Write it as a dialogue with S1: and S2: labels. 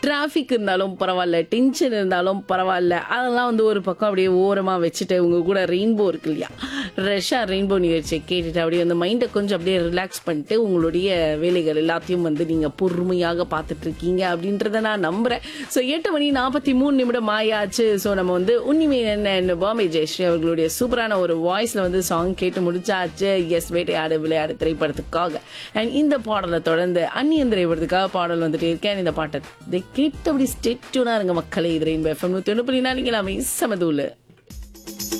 S1: traffic இருந்தாலும் பரவாயில்ல tension இருந்தாலும் பரவாயில்ல அதெல்லாம் வந்து ஒரு பக்கம் அப்படியே ஓரமாக வச்சுட்டு உங்க கூட ரெயின்போ இருக்கு இல்லையா ரஷ்ஷாக ரெயின்போ நிகழ்ச்சியை கேட்டுட்டு அப்படியே அந்த மைண்டை கொஞ்சம் அப்படியே ரிலாக்ஸ் பண்ணிட்டு உங்களுடைய வேலைகள் எல்லாத்தையும் வந்து நீங்கள் பொறுமையாக பார்த்துட்டு இருக்கீங்க அப்படின்றத நான் நம்புகிறேன் ஸோ எட்டு மணி நாற்பத்தி மூணு நிமிடம் ஆயாச்சு ஸோ நம்ம வந்து உன்னிமே என்ன பாம்பே ஜெயஸ்ரீ அவர்களுடைய சூப்பரான ஒரு வாய்ஸில் வந்து சாங் கேட்டு முடிச்சாச்சு எஸ் வேட்டையாடு விளையாடு திரைப்படத்துக்காக அண்ட் இந்த பாடலை தொடர்ந்து அந்நியன் திரைப்படத்துக்காக பாடல் வந்துட்டு இருக்கேன் இந்த பாட்டை கேட்டு அப்படி ஸ்டெட்டுனா இருங்க மக்களே இது ரெயின்போ எஃப்எம் நூற்றி ஒன்று புள்ளி நாளைக்கு எல்லாமே சமதூள்